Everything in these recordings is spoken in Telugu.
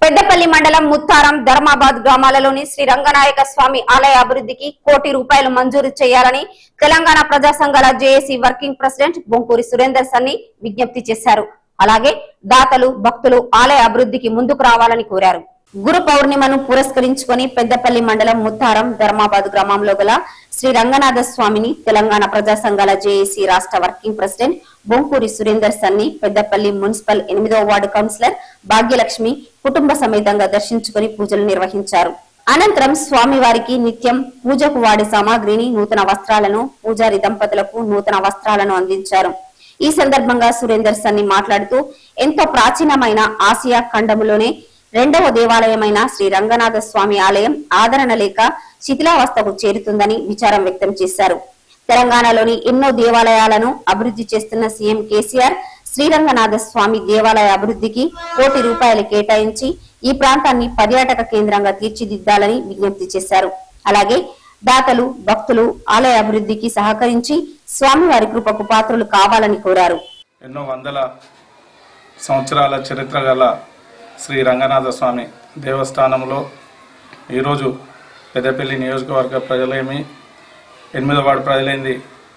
పెద్దపల్లి మండలం ముత్తారం ధర్మాబాద్ గ్రామాలలోని శ్రీ రంగనాయక స్వామి ఆలయ అభివృద్ధికి కోటి రూపాయలు మంజూరు చేయాలని తెలంగాణ ప్రజా సంఘాల JAC working president Bonkuri Surender Sunny విజ్ఞప్తి చేశారు అలాగే దాతలు భక్తులు ఆలయ అభివృద్ధికి ముందుకు రావాలని కోరారు గురు పౌర్ణిమను పురస్కరించుకొని పెద్దపల్లి మండలం ముత్తారం ధర్మాబాద్ గ్రామంలో గల శ్రీ రంగనాథ స్వామిని తెలంగాణ ప్రజా సంఘాల జేఏసీ రాష్ట్ర working president Bonkuri Surender Sunny Peddapalli municipal ఎనిమిదవ వార్డు కౌన్సిలర్ భాగ్యలక్ష్మి కుటుంబ సమేతంగా దర్శించుకుని పూజలు నిర్వహించారు అనంతరం స్వామివారికి నిత్యం పూజకు వాడే సామాగ్రిని నూతన వస్త్రాలను పూజారి దంపతులకు నూతన వస్త్రాలను అందించారు ఈ సందర్భంగా సురేందర్ సన్ని మాట్లాడుతూ ఎంతో ప్రాచీనమైన ఆసియా ఖండములోనే రెండవ దేవాలయమైన శ్రీ రంగనాథ స్వామి ఆలయం ఆదరణ లేక శిథిలావస్థకు చేరుతుందని విచారం వ్యక్తం చేశారు తెలంగాణలోని ఎన్నో దేవాలయాలను అభివృద్ధి చేస్తున్న సీఎం కేసీఆర్ శ్రీరంగనాథ స్వామి దేవాలయ అభివృద్ధికి కోటి రూపాయలు కేటాయించి ఈ ప్రాంతాన్ని పర్యాటక కేంద్రంగా తీర్చిదిద్దాలని విజ్ఞప్తి చేశారు అలాగే దాతలు భక్తులు ఆలయ అభివృద్ధికి సహకరించి స్వామివారి కృపకు పాత్రులు కావాలని కోరారు ఎన్నో వందల సంవత్సరాల చరిత్ర గల శ్రీ రంగనాథ స్వామి దేవస్థానంలో ఈరోజు పెద్దపల్లి నియోజకవర్గ ప్రజలేమి ఎనిమిదో వార్డు ప్రజలైంది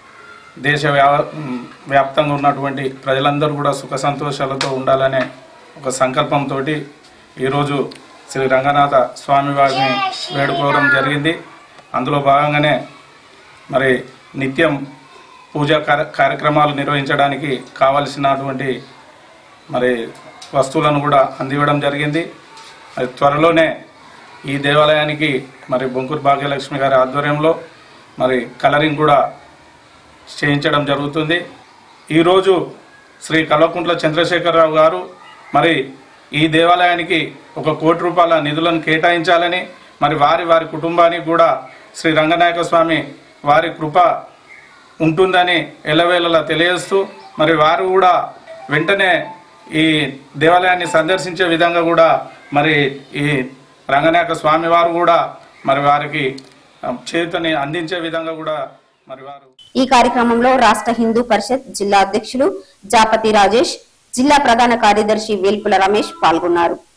దేశ వ్యా వ్యాప్తంగా ఉన్నటువంటి ప్రజలందరూ కూడా సుఖ సంతోషాలతో ఉండాలనే ఒక సంకల్పంతో ఈరోజు శ్రీ రంగనాథ స్వామి వారిని వేడుకోవడం జరిగింది అందులో భాగంగానే మరి నిత్యం పూజా కార్య- కార్యక్రమాలు నిర్వహించడానికి కావలసినటువంటి మరి వస్తువులను కూడా అందివ్వడం జరిగింది అది త్వరలోనే ఈ దేవాలయానికి మరి బొంకూరు భాగ్యలక్ష్మి గారి ఆధ్వర్యంలో మరి కలరింగ్ కూడా చేయించడం జరుగుతుంది ఈరోజు శ్రీ కల్వకుంట్ల చంద్రశేఖరరావు గారు మరి ఈ దేవాలయానికి ఒక కోటి రూపాయల నిధులను కేటాయించాలని మరి వారి వారి కుటుంబానికి కూడా శ్రీ రంగనాయక స్వామి వారి కృప ఉంటుందని ఎల్లవేళలా తెలియజేస్తూ మరి వారు కూడా వెంటనే ఈ దేవాలయాన్ని సందర్శించే విధంగా కూడా మరి ఈ రంగనాయక స్వామి వారు కూడా మరి వారికి ఆ, చేతుని అందించే విధంగా కూడా మరి వారు ఈ కార్యక్రమంలో రాష్ట్ర హిందూ పరిషత్ జిల్లా అధ్యక్షులు జాపతి రాజేష్ జిల్లా ప్రధాన కార్యదర్శి వేల్పుల రమేష్ పాల్గొన్నారు